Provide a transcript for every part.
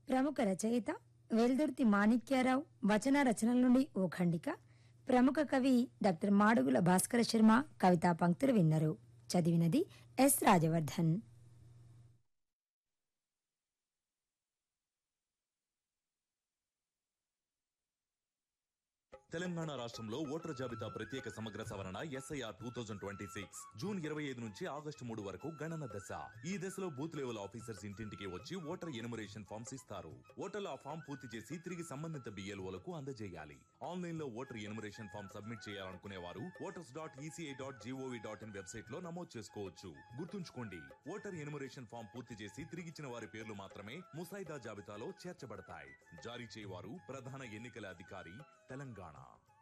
ప్రముఖ రచయిత వెల్దుర్తి మాణిక్యారావు వచన రచనల నుండి ఓ ఖండిక ప్రముఖ కవి డాక్టర్ మాడుగుల భాస్కర శర్మ కవితా పంక్తులు విన్నరు చదివినది ఎస్ రాజవర్ధన్ తెలంగాణ రాష్ట్రంలో ఓటర్ జాబితా ప్రత్యేక సమగ్ర సవరణ SIR two thousand twenty six June ఇరవై ఐదు నుంచి ఆగస్టు మూడు వరకు గణన దశ ఈ దశలో బూత్ లెవెల్ ఆఫీసర్స్ ఇంటింటికి వచ్చి ఓటర్ ఎనుమరేషన్ ఫామ్స్ ఇస్తారు ఓటర్లు ఆ ఫామ్ పూర్తి చేసి తిరిగి సంబంధిత బిఎల్ఓలకు అందజేయాలి ఆన్లైన్ లో ఓటర్ ఎనుమరేషన్ ఫామ్ సబ్మిట్ చేయాలనుకునే వారు voters dot ECI dot gov dot in website లో నమోదు చేసుకోవచ్చు గుర్తుంచుకోండి ఓటర్ ఎనుమరేషన్ ఫామ్ పూర్తి చేసి తిరిగిచ్చిన వారి పేర్లు మాత్రమే ముసాయిదా జాబితాలో చేర్చబడతాయి జారీ చేయవారు ప్రధాన ఎన్నికల అధికారి తెలంగాణ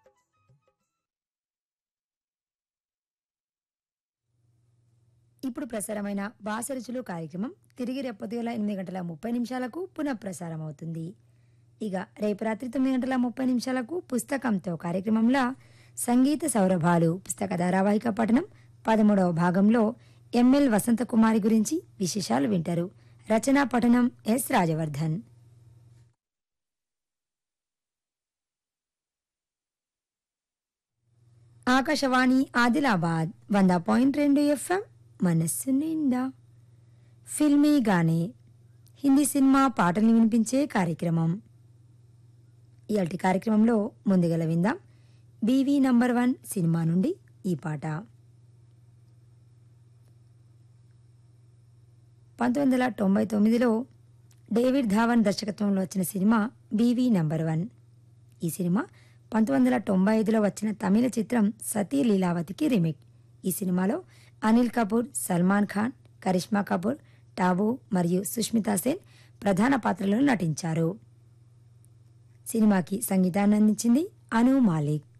ఇప్పుడు ప్రసారమైన బాసరుచులు కార్యక్రమం తిరిగి రేపొద్దుగల ఎనిమిది గంటల ముప్పై నిమిషాలకు పునఃప్రసారం అవుతుంది ఇక రేపు రాత్రి తొమ్మిది గంటల ముప్పై నిమిషాలకు పుస్తకంతో కార్యక్రమంలో సంగీత సౌరభాలు పుస్తక ధారావాహిక పఠనం పదమూడవ భాగంలో ఎంఎల్ వసంతకుమారి గురించి విశేషాలు వింటారు రచనా పఠనం ఎస్ రాజవర్ధన్ ఆకాశవాణి ఆదిలాబాద్ వంద పాయింట్ రెండు ఎఫ్ఎం మనస్సు నిండా ఫిల్మీగానే హిందీ సినిమా పాటల్ని వినిపించే కార్యక్రమం ఇయాల్టి కార్యక్రమంలో ముందుగల విందాం బీవీ నంబర్ వన్ సినిమా నుండి ఈ పాట పంతొమ్మిది వందల తొంభై తొమ్మిదిలో డేవిడ్ ధావన్ దర్శకత్వంలో వచ్చిన సినిమా బీవీ నంబర్ వన్ ఈ సినిమా పంతొమ్మిది వందల తొంభై ఐదులో వచ్చిన తమిళ చిత్రం సతీ లీలావతికి రీమేక్ ఈ సినిమాలో అనిల్ కపూర్ సల్మాన్ ఖాన్ కరిష్మా కపూర్ టాబు మరియు సుష్మితా సేన్ ప్రధాన పాత్రలలో నటించారు సినిమాకి సంగీతాన్ని అందించింది అను మాలిక్